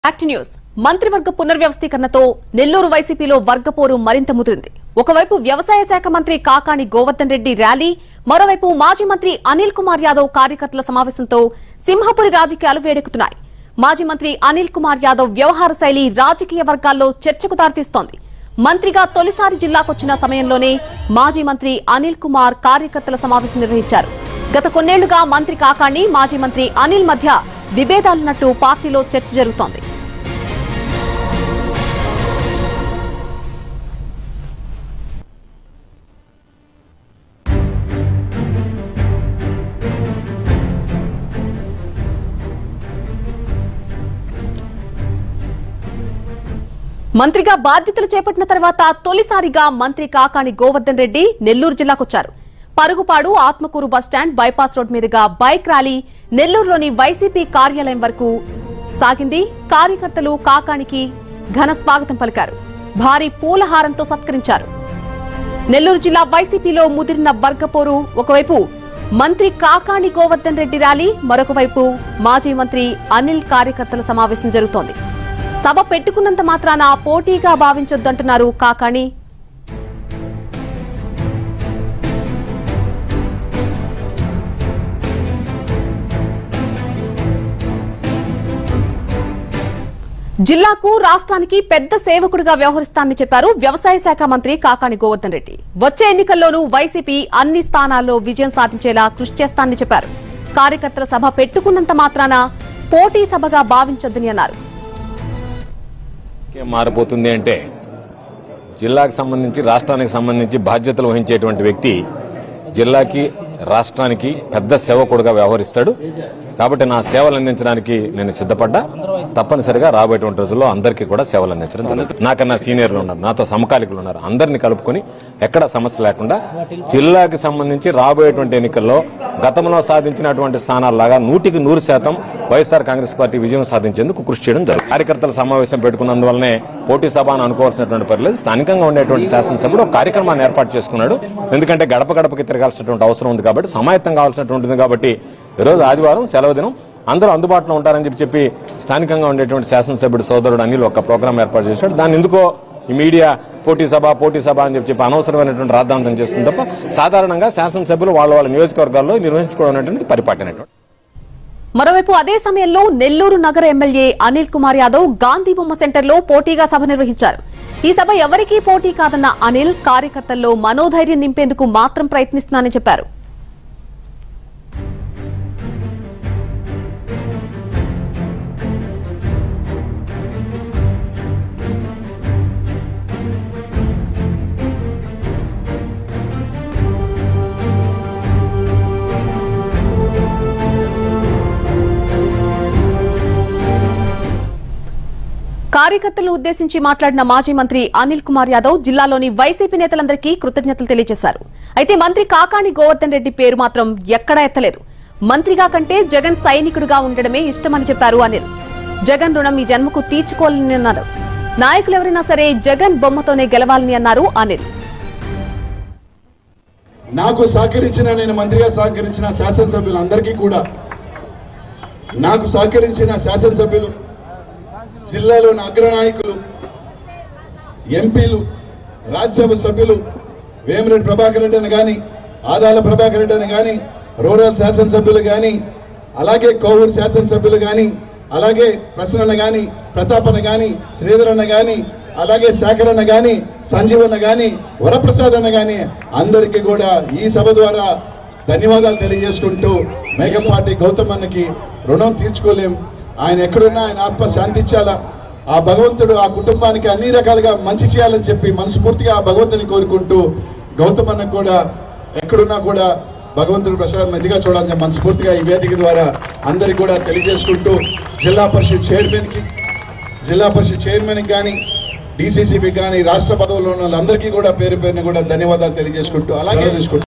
act news మంత్రివర్గ పునర్వ్యవస్థీకరణతో నెల్లూరు వైసీపీలో వర్గపోరు మరింత ముదిరింది ఒకవైపు వ్యవసాయ శాఖ మంత్రి కాకాణి గోవర్ధన్ రెడ్డి ర్యాలీ మరోవైపు మాజీ మంత్రి అనిల్ కుమార్ యాదవ్ కార్యకర్తల సమావేశంతో సింహపురి రాజకీయాలు వేడెక్కుతున్నాయి మాజీ మంత్రి అనిల్ కుమార్ యాదవ్ వ్యవహార శైలి రాజకీయ వర్గాల్లో చర్చకు దారితీస్తోంది మంత్రిగా తొలిసారి జిల్లాకొచ్చిన సమయంలోనే మాజీ మంత్రి అనిల్ కుమార్ కార్యకర్తల సమావేశం నిర్వహించారు గత కొన్నేళ్లుగా మంత్రి కాకాణి మాజీ మంత్రి అనిల్ మధ్య విభేదాలున్నట్టు పార్టీలో చర్చ జరుగుతోంది మంత్రిగా బాధ్యతలు చేపట్టిన తర్వాత తొలిసారిగా మంత్రి కాకాణి గోవర్ధన్ రెడ్డి నెల్లూరు జిల్లాకొచ్చారు పరుగుపాడు ఆత్మకూరు బస్టాండ్ బైపాస్ రోడ్ మీదుగా బైక్ ర్యాలీ నెల్లూరులోని వైసీపీ కార్యాలయం వరకు సాగింది కార్యకర్తలు కాకాణికి ఘన స్వాగతం పలికారు భారీ పూలహారంతో సత్కరించారు నెల్లూరు జిల్లా వైసీపీలో ముదిరిన వర్గపోరు ఒకవైపు మంత్రి కాకాణి గోవర్ధన్ రెడ్డి ర్యాలీ మరొక వైపు మాజీ మంత్రి అనిల్ కార్యకర్తల సమావేశం జరుగుతోంది సభ పెట్టుకున్నంత మాత్రాన పోటీగా భావించొద్దంటున్నారు కాకాణి జిల్లాకు రాష్ట్రానికి పెద్ద సేవకుడిగా వ్యవహరిస్తానని చెప్పారు వ్యవసాయ శాఖ మంత్రి కాకాని గోవర్ధన్ రెడ్డి వచ్చే ఎన్నికల్లోనూ వైసీపీ అన్ని స్థానాల్లో విజయం సాధించేలా కృషి చేస్తానని చెప్పారు కార్యకర్తల సభ పెట్టుకున్నంత మాత్రాన పోటీ సభగా భావించొద్దని అన్నారు ఏం మారిపోతుంది అంటే జిల్లాకు సంబంధించి రాష్ట్రానికి సంబంధించి బాధ్యతలు వహించేటువంటి వ్యక్తి జిల్లాకి రాష్ట్రానికి పెద్ద సేవకుడుగా వ్యవహరిస్తాడు కాబట్టి నా సేవలు అందించడానికి నేను సిద్ధపడ్డా తప్పనిసరిగా రాబోయేటువంటి రోజుల్లో అందరికీ కూడా సేవలు అందించడం జరుగుతుంది నాకన్నా సీనియర్లు ఉన్నారు నాతో సమకాలికులు ఉన్నారు అందరినీ కలుపుకొని ఎక్కడ సమస్య లేకుండా జిల్లాకి సంబంధించి రాబోయేటువంటి ఎన్నికల్లో గతంలో సాధించినటువంటి స్థానాల్లాగా నూటికి నూరు శాతం వైఎస్ఆర్ కాంగ్రెస్ పార్టీ విజయం సాధించేందుకు కృషి చేయడం జరుగుతుంది కార్యకర్తల సమావేశం పెట్టుకున్నందువల్లనే పోటీ సభ అని అనుకోవాల్సినటువంటి పర్లేదు స్థానికంగా ఉండేటువంటి శాసనసభ్యుడు ఒక కార్యక్రమాన్ని ఏర్పాటు చేసుకున్నాడు ఎందుకంటే గడప గడపకి తిరగాల్సినటువంటి అవసరం ఉంది కాబట్టి సమాయత్తం కావాల్సినటువంటిది కాబట్టి ఈరోజు ఆదివారం సెలవు దినం అందరూ అందుబాటులో ఉంటారని చెప్పి చెప్పి స్థానికంగా ఉండేటువంటి శాసనసభ్యుడు సోదరుడు అనిల్ ఒక ప్రోగ్రాం ఏర్పాటు చేశాడు దాన్ని ఎందుకో ఈ మీడియా పోటీ సభ పోటీ సభ అని చెప్పి చెప్పి అనవసరమైనటువంటి రాద్ధాంతం చేస్తుంది తప్ప సాధారణంగా శాసనసభ్యులు వాళ్ళ వాళ్ళ నియోజకవర్గాల్లో నిర్వహించుకోవడం అనేటువంటిది పరిపాటి అనేటువంటి మరోవైపు అదే సమయంలో నెల్లూరు నగర ఎమ్మెల్యే అనిల్ కుమార్ యాదవ్ గాంధీ బొమ్మ సెంటర్లో పోటీగా సభ నిర్వహించారు ఈ సభ ఎవరికీ పోటీ కాదన్న అనిల్ కార్యకర్తల్లో మనోధైర్యం నింపేందుకు మాత్రం ప్రయత్నిస్తున్నానని చెప్పారు కార్యకర్తలను ఉద్దేశించి మాట్లాడిన మాజీ మంత్రి అనిల్ కుమార్ యాదవ్ జిల్లాలోని వైసీపీ నేతలందరికీ కృతజ్ఞతలు తెలియజేశారు అయితే మంత్రి కాకాణి గోవర్ధన్ రెడ్డి పేరు మాత్రం ఎక్కడా ఎత్తలేదు మంత్రిగా కంటే జగన్ సైనికుడిగా ఉండడమే ఇష్టమని చెప్పారు అనిల్ జగన్ రుణం ఈ జన్మకు తీర్చుకోవాలని అన్నారు నాయకులు ఎవరైనా సరే జగన్ బొమ్మతోనే గెలవాలని అన్నారు అనిల్ నాకు సహకరించిన నేను మంత్రిగా సహకరించిన శాసనసభ్యులందరికీ కూడా నాకు సహకరించిన శాసనసభ్యులు జిల్లాలోని అగ్రనాయకులు ఎంపీలు రాజ్యసభ సభ్యులు వేమిరెడ్డి ప్రభాకర్ రెడ్డి అని కానీ ఆదాల ప్రభాకర్ రెడ్డి అని కానీ రూరల్ శాసనసభ్యులు కానీ అలాగే కోవూరు శాసనసభ్యులు కానీ అలాగే ప్రసన్న కానీ ప్రతాపన్న కానీ శ్రీధర్ అన్న కానీ అలాగే శేఖర్ అన్న కానీ సంజీవ్ అన్న కానీ వరప్రసాద్ అన్న కానీ అందరికీ కూడా ఈ సభ ద్వారా ధన్యవాదాలు తెలియజేసుకుంటూ మేఘపాటి గౌతమ్ అన్నకి రుణం తీర్చుకోలేం ఆయన ఎక్కడున్నా ఆయన ఆత్మ శాంతించాలా ఆ భగవంతుడు ఆ కుటుంబానికి అన్ని రకాలుగా మంచి చేయాలని చెప్పి మనస్ఫూర్తిగా ఆ భగవంతుని కోరుకుంటూ గౌతమ్ అన్నకు కూడా ఎక్కడున్నా కూడా భగవంతుడు ప్రసాదం ఇదిగా చూడాలని చెప్పి మనస్ఫూర్తిగా ఈ వేదిక ద్వారా అందరికి కూడా తెలియజేసుకుంటూ జిల్లా పరిషత్ చైర్మన్కి జిల్లా పరిషత్ చైర్మన్కి కానీ డీసీసీబీ కానీ రాష్ట్ర పదవుల్లో ఉన్న వాళ్ళందరికీ కూడా పేరు పేరుని కూడా ధన్యవాదాలు తెలియజేసుకుంటూ అలాగే తీసుకుంటూ